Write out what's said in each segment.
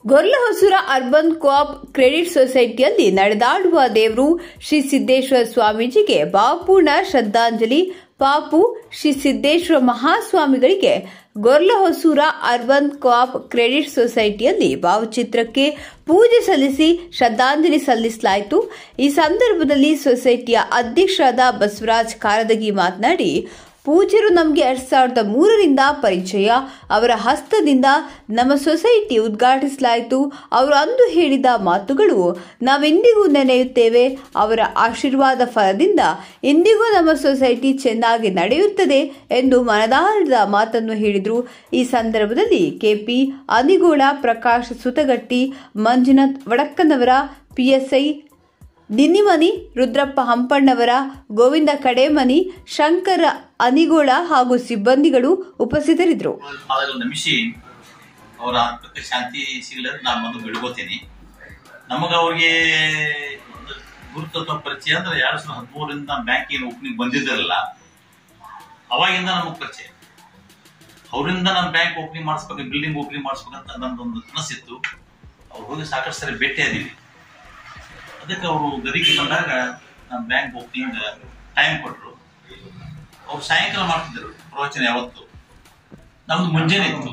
ಗೊರ್ಲಹೊಸೂರ urban co-op credit ಸೊಸೈಟಿಯಲ್ಲಿ ನಡೆದಾಡುವ ದೇವರು ಶ್ರೀ ಸಿದ್ದೇಶ್ವರ ಸ್ವಾಮೀಜಿಗೆ ಭಾವಪೂರ್ಣ ಶ್ರದ್ಧಾಂಜಲಿ ಪಾಪು ಶ್ರೀ ಸಿದ್ದೇಶ್ವರ ಮಹಾಸ್ವಾಮಿಗಳಿಗೆ ಗೊರ್ಲಹೊಸೂರ ಅರ್ಬನ್ ಕೋಆಪ್ ಕ್ರೆಡಿಟ್ ಸೊಸೈಟಿಯಲ್ಲಿ ಭಾವಚಿತ್ರಕ್ಕೆ ಪೂಜೆ ಸಲ್ಲಿಸಿ ಶ್ರದ್ಧಾಂಜಲಿ ಸಲ್ಲಿಸಲಾಯಿತು ಈ ಸಂದರ್ಭದಲ್ಲಿ ಸೊಸೈಟಿಯ ಅಧ್ಯಕ್ಷರಾದ ಬಸವರಾಜ್ ಕಾರದಗಿ ಮಾತನಾಡಿ ಪೂಜ್ಯರು ನಮಗೆ ಎರಡ್ ಸಾವಿರದ ಮೂರರಿಂದ ಪರಿಚಯ ಅವರ ಹಸ್ತದಿಂದ ನಮ್ಮ ಸೊಸೈಟಿ ಉದ್ಘಾಟಿಸಲಾಯಿತು ಅವರು ಅಂದು ಹೇಳಿದ ಮಾತುಗಳು ನಾವೆಂದಿಗೂ ನೆನೆಯುತ್ತೇವೆ ಅವರ ಆಶೀರ್ವಾದ ಫಲದಿಂದ ಇಂದಿಗೂ ನಮ್ಮ ಸೊಸೈಟಿ ಚೆನ್ನಾಗಿ ನಡೆಯುತ್ತದೆ ಎಂದು ಮನದಾಳದ ಮಾತನ್ನು ಹೇಳಿದರು ಈ ಸಂದರ್ಭದಲ್ಲಿ ಕೆಪಿ ಅನಿಗೋಳ ಪ್ರಕಾಶ್ ಸುತಗಟ್ಟಿ ಮಂಜುನಾಥ್ ವಡಕ್ಕನವರ ಪಿಎಸ್ಐ ನಿನ್ನಿಮನಿ ರುದ್ರಪ್ಪ ಹಂಪಣ್ಣವರ ಗೋವಿಂದ ಕಡೇಮನಿ ಶಂಕರ ಅನಿಗೋಳ ಹಾಗೂ ಸಿಬ್ಬಂದಿಗಳು ಉಪಸ್ಥಿತರಿದ್ದರು ಪಾದಗಳು ನಮಿಸಿ ಅವರ ಆತ್ಮಕ್ಕೆ ಶಾಂತಿ ಸಿಗಲಿ ಅಂತ ನಾನು ಮೊದಲು ಬಿಡ್ಕೋತೀನಿ ನಮಗ ಅವ್ರಿಗೆ ಒಂದು ಗುರುತು ಅಥವಾ ಪರಿಚಯ ಅಂದ್ರೆ ಎರಡ್ ಸಾವಿರದ ಹದಿಮೂರರಿಂದ ನಮ್ಮ ಬ್ಯಾಂಕ್ ಏನು ಓಪನಿಂಗ್ ಬಂದಿದ್ದಾರಲ್ಲ ಅವಾಗಿಂದ ನಮಗೆ ಪರಿಚಯ ಅವರಿಂದ ನಮ್ಮ ಬ್ಯಾಂಕ್ ಓಪನಿಂಗ್ ಮಾಡಿಸ್ಬೇಕು ಬಿಲ್ಡಿಂಗ್ ಓಪನಿಂಗ್ ಮಾಡಿಸ್ಬೇಕಂತ ನಮ್ದೊಂದು ಕನಸಿತ್ತು ಅವ್ರು ಹೋಗಿ ಸಾಕಷ್ಟು ಸರಿ ಭೇಟಿ ಆದೀವಿ ಅದಕ್ಕೆ ಅವರು ಗದಿಗೆ ಬಂದಾಗ ನಮ್ಮ ಬ್ಯಾಂಕ್ ಓಪನಿಂಗ್ ಟೈಮ್ ಕೊಟ್ಟರು ಅವ್ರು ಸಾಯಂಕಾಲ ಮಾಡ್ತಿದ್ರು ಪ್ರವಚನ ಯಾವತ್ತು ನಮ್ದು ಮುಂಜಾನೆ ಇತ್ತು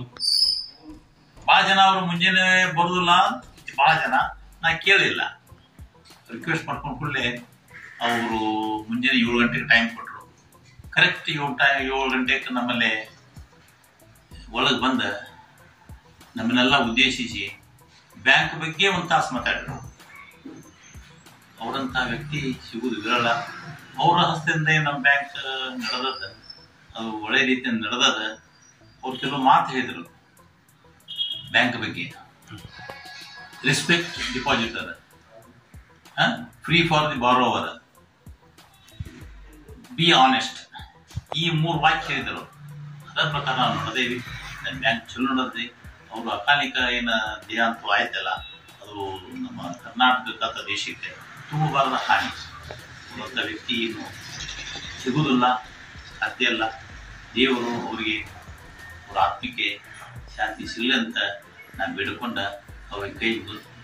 ಬಹಳ ಜನ ಅವರು ಮುಂಜಾನೆ ಬರುದಿಲ್ಲ ಬಹಳ ಜನ ನಾ ಕೇಳಿಲ್ಲ ರಿಕ್ವೆಸ್ಟ್ ಮಾಡ್ಕೊಂಡು ಕೂಡಲೇ ಅವರು ಮುಂಜಾನೆ ಏಳು ಗಂಟೆಗೆ ಟೈಮ್ ಕೊಟ್ಟರು ಕರೆಕ್ಟ್ ಏಳು ಟೈಮ್ ಏಳು ಗಂಟೆಗೆ ನಮ್ಮಲ್ಲಿ ಒಳಗೆ ಬಂದ ನಮ್ಮನ್ನೆಲ್ಲ ಉದ್ದೇಶಿಸಿ ಬ್ಯಾಂಕ್ ಬಗ್ಗೆ ಒಂದು ತಾಸು ಮಾತಾಡಿದ್ರು ಅವರಂತಹ ವ್ಯಕ್ತಿ ಸಿಗುದು ವಿರಳ ಅವರ ಹಸ್ತದಿಂದ ನಮ್ಮ ಬ್ಯಾಂಕ್ ನಡೆದದ ಅದು ಒಳ್ಳೆ ರೀತಿಯಿಂದ ನಡೆದದ ಅವ್ರು ಕೆಲವು ಮಾತು ಹೇಳಿದ್ರು ಬ್ಯಾಂಕ್ ಬಗ್ಗೆ respect depositor free for the borrower be honest ಈ ಮೂರು ವಾಕ್ಯ ಹೇಳಿದರು ಅದರ ಪ್ರಕಾರ ನಾವು ನಡೆದೇವಿ ನಮ್ಮ ಬ್ಯಾಂಕ್ ಚಲೋ ನಡೆದಿ ಅವರು ಅಕಾಲಿಕ ಏನ ದೇಹಾಂತ ಆಯ್ತಲ್ಲ ಅದು ನಮ್ಮ ಕರ್ನಾಟಕದ ದೇಶಕ್ಕೆ ತುಂಬಬಾರದ ಹಾನಿ ಅಂತ ವ್ಯಕ್ತಿ ಏನು ಸಿಗುವುದಿಲ್ಲ ಸಾಧ್ಯ ಅಲ್ಲ ದೇವರು ಅವರಿಗೆ ಅವ್ರ ಆತ್ಮಕ್ಕೆ ಶಾಂತಿ ಸಿಗಲಿ ಅಂತ ನಾನು ಬೇಡಿಕೊಂಡ ಅವ್ರಿಗೆ ಕೈ ಮುಗಿದು